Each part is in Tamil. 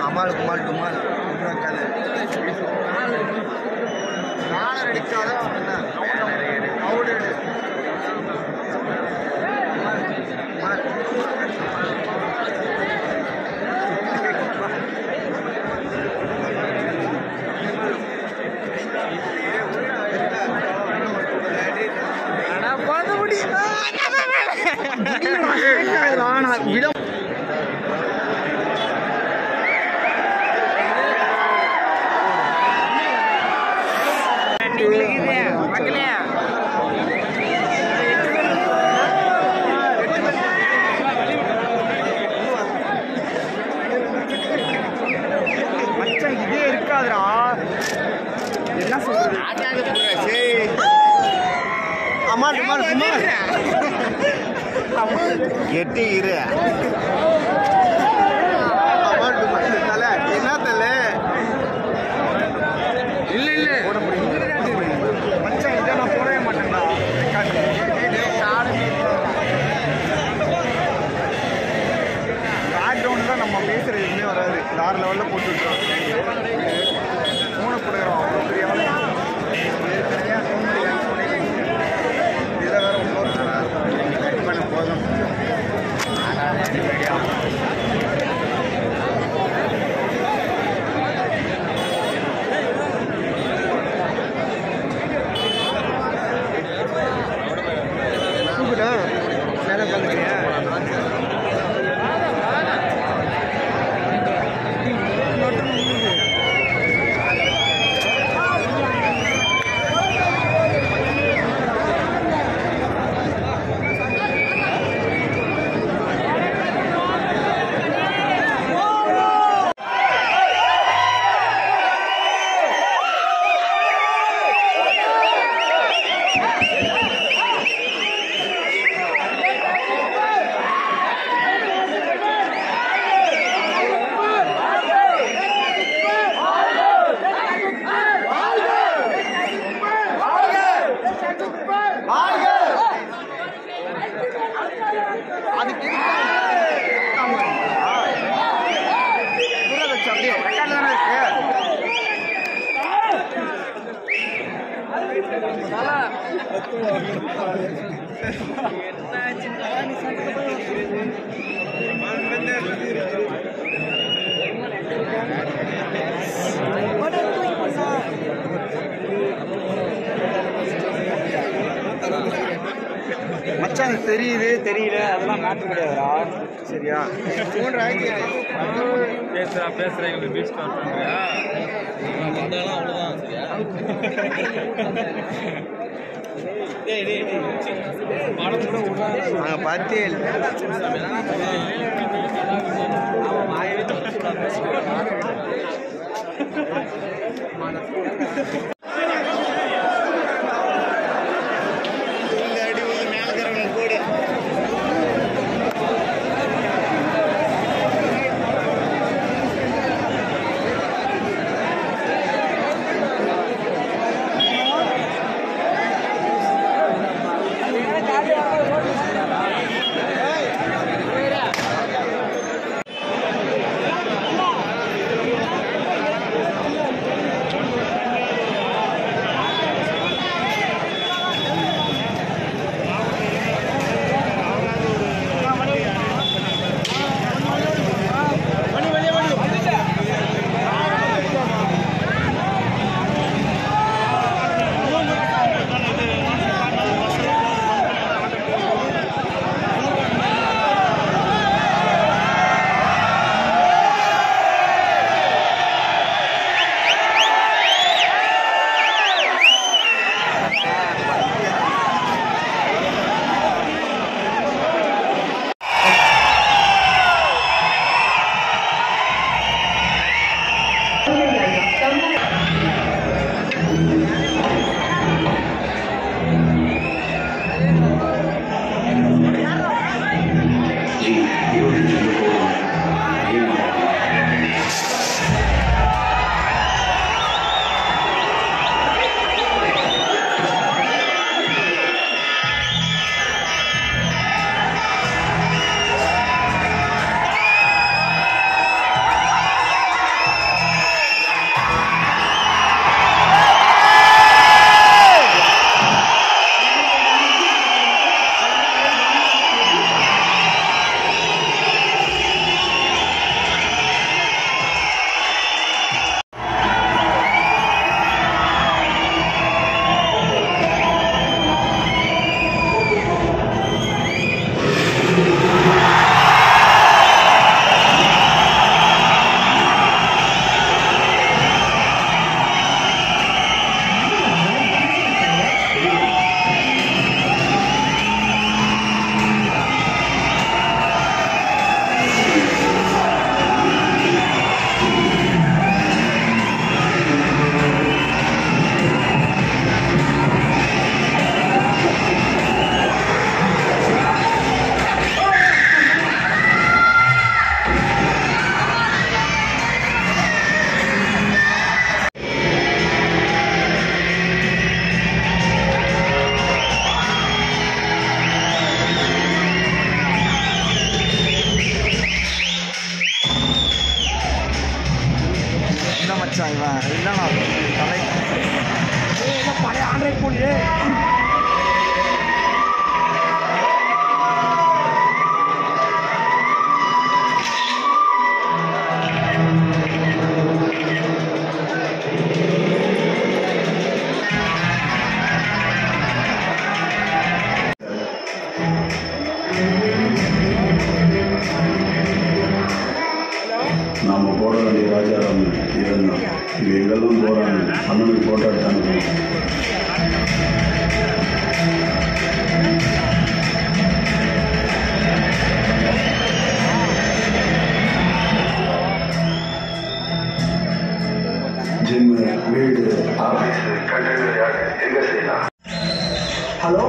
அமால் குமால் டுமால் கதை நாளர் அடிக்காத அவுட் விட மச்சான் இதே இருக்காதுடா என்ன சொல்றது அம்மாள் அம்மாள் அம்மாள் எட்டு இரு அம்மாள் டுமால் தலை என்ன தலை இல்ல இல்ல போட முடியும் மச்சான் இதை நான் போடவே மாட்டேன்டா பேக்ரவுண்ட் தான் நம்ம பேசுறது எதுவுமே வராது வேற லெவலில் போட்டு விட்டுறோம் ஃபோனை போடுறோம் அவ்வளோ பெரிய ஆளு. ஏற்கனவே சோம்பேறி வேலை சொல்லி, இதில் வேற இன்னொரு பண்ண போதும் கூப்பிட்டா மேலே உட்காந்துக்கிறியா அதுக்கு அப்படியே ரெக்கார்ட் தானே இருக்கு மச்சான் அது தெரியுது தெரியல அதெல்லாம் மாற்ற கிடையாதுடா சரியா மூன்று ஆக்கி பேசுறா பேசுறா எங்களுக்கு பீச் ஸ்டார்ட் பண்றியா நாங்கள் பார்த்தே இல்லை இந்த அடி வந்து மேல இருக்கிறவங்க கூட மச்சான் இவன் இல்லைண்ணா தலை பழைய ஆண்ட்ராய்ட் போலியே நாம் போட வேண்டிய ராஜாராம் இவன் தான் இது எங்கெல்லாம் போகிறாங்க அண்ணனுக்கு ஃபோட்டோ எடுத்தாங்க ஜிம் வீடு ஆஃபீஸ் கண்டெய்னர் யார்டு எங்கே செய்யலாம் ஹலோ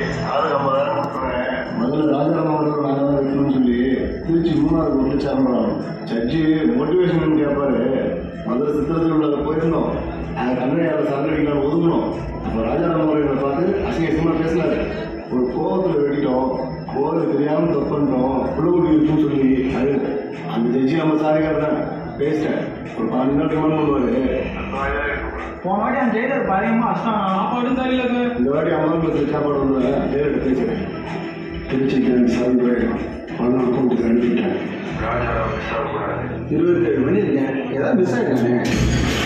முதல்ல ராஜாராம் அவர்கள் ராஜா வைக்கணும்னு சொல்லி திருச்சி மூணாவது ஒன்று சேரணும் ஜட்ஜி மோட்டிவேஷன் கேட்பாரு முதல்ல சித்திரத்தில் உள்ள போயிருந்தோம் அந்த கண்ணையால் சரண்டடிக்கலாம் ஒதுங்கணும் அப்போ ராஜாராம் அவர்களை பார்த்து அசிங்க அசிங்கமாக பேசினாரு ஒரு கோவத்தில் வெட்டிட்டோம் கோவில் தெரியாமல் தப்பு பண்ணிட்டோம் புள்ளகுடி இருக்குன்னு சொல்லி அது அந்த ஜட்ஜி நம்ம சாரிக்கார் தான் பேசிட்டேன் ஒரு பதினஞ்சு நாள் ரிமாண்ட் பண்ணுவாரு போன வாட்டி அந்த ஜெயிலர் பயங்கரமா அஷ்டம் சாப்பாடும் சரியில்லை சார் இந்த வாட்டி அம்மா பஸ் சாப்பாடு வந்து நேரில் பேசுகிறேன் திருச்சிக்கு சார்பு பணம் அக்கௌண்ட்டுக்கு அனுப்பிட்டேன் இருபத்தேழு மணி இருக்கேன் ஏதாவது மிஸ் ஆகிட்டானே